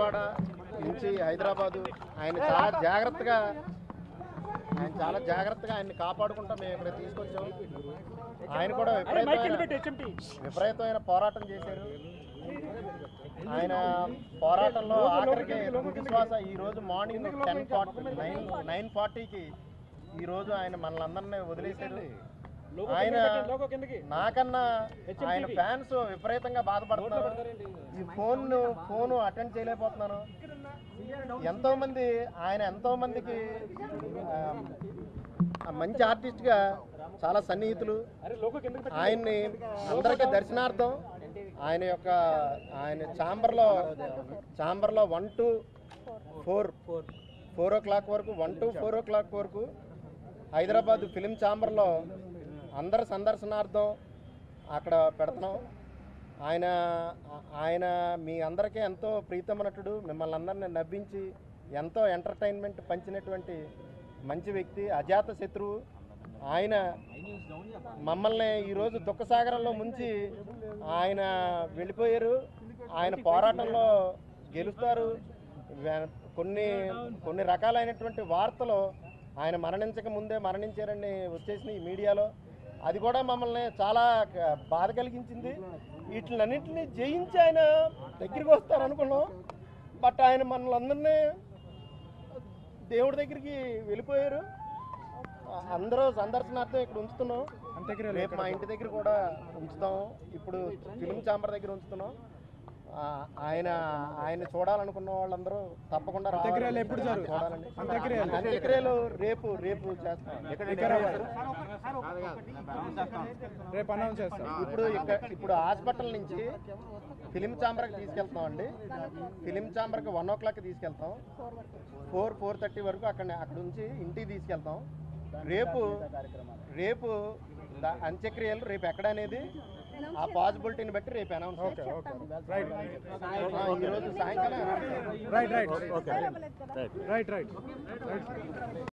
విజయవాడ నుంచి హైదరాబాదు ఆయన చాలా జాగ్రత్తగా ఆయన చాలా జాగ్రత్తగా ఆయన్ని కాపాడుకుంటా మేము ఇక్కడ తీసుకొచ్చాం ఆయన కూడా విపరీతమైన విపరీతమైన పోరాటం చేశారు ఆయన పోరాటంలో ఆఖరికి తుది శ్వాస ఈ రోజు morning ten forty nine nine ఫార్టీకి ఈ రోజు ఆయన మనల్ని అందరినీ వదిలేశారు ఆయన నాకన్నా ఆయన ఫ్యాన్స్ విపరీతంగా బాధపడుతున్నారు ఈ ఫోన్ ఫోన్ అటెండ్ చేయలేకపోతున్నాను ఎంతో మంది ఆయన ఎంతో మందికి ఆ, మంచి ఆర్టిస్ట్ గా చాలా సన్నిహితులు ఆయన్ని అందరికీ దర్శనార్థం ఆయన యొక్క ఆయన ఛాంబర్లో ఛాంబర్లో one to four four o'clock వరకు one to four o'clock వరకు హైదరాబాద్ ఫిలిం ఛాంబర్లో అందరి సందర్శనార్థం అక్కడ పెడుతున్నాం ఆయన ఆయన మీ అందరికీ ఎంతో ప్రీతమ నటుడు మిమ్మల్ని అందరిని నవ్వించి ఎంతో ఎంటర్టైన్మెంట్ పంచినటువంటి మంచి వ్యక్తి అజాత శత్రువు ఆయన మమ్మల్ని ఈరోజు దుఃఖసాగరంలో ముంచి ఆయన వెళ్ళిపోయారు ఆయన పోరాటంలో గెలుస్తారు వే- కొన్ని కొన్ని రకాలైనటువంటి వార్తలు ఆయన మరణించక ముందే మరణించారని వచ్చేసినాయి ఈ మీడియాలో అది కూడా మమ్మల్ని చాలా క- బాధ కలిగించింది వీటిలన్నింటినీ జయించి ఆయన దగ్గరికి వస్తారు అనుకున్నాం బట్ ఆయన మనల్ని అందరినీ దేవుడి దగ్గరికి వెళ్ళిపోయారు అందరూ సందర్శనార్థం ఇక్కడ ఉంచుతున్నాం రేపు మా ఇంటి దగ్గర కూడా ఉంచుతాం ఇప్పుడు ఫిలిం ఛాంబర్ దగ్గర ఉంచుతున్నాం ఆ, ఆయన ఆయన చూడాలనుకున్న వాళ్ళందరూ తప్పకుండా రావాలి. అంత్యక్రియలు ఎప్పుడు జరుగు- చూడాలండి అంత్యక్రియలు? అంత్యక్రియలు రేపు రేపు చేస్తాం రేపు అనౌన్స్ చేస్తాం ఇప్పుడు ఇక్కడ ఇప్పుడు హాస్పిటల్ నుంచి ఫిలిం ఛాంబర్కి తీసుకెళ్తాం అండి ఫిలిం ఛాంబర్కి వన్ ఓ క్లాక్ తీసుకెళ్తాం ఫోర్ ఫోర్ థర్టీ వరకు అక్కడ అక్కడ నుంచి ఇంటికి తీసుకెళ్తాం రేపు రేపు ద- అంత్యక్రియలు రేపు ఎక్కడ అనేది ఆ పాసిబిలిటీని బట్టి రేపు అనౌన్స్ ఓకే ఓకే రైట్ ఈరోజు సాయంకాలం right right right right right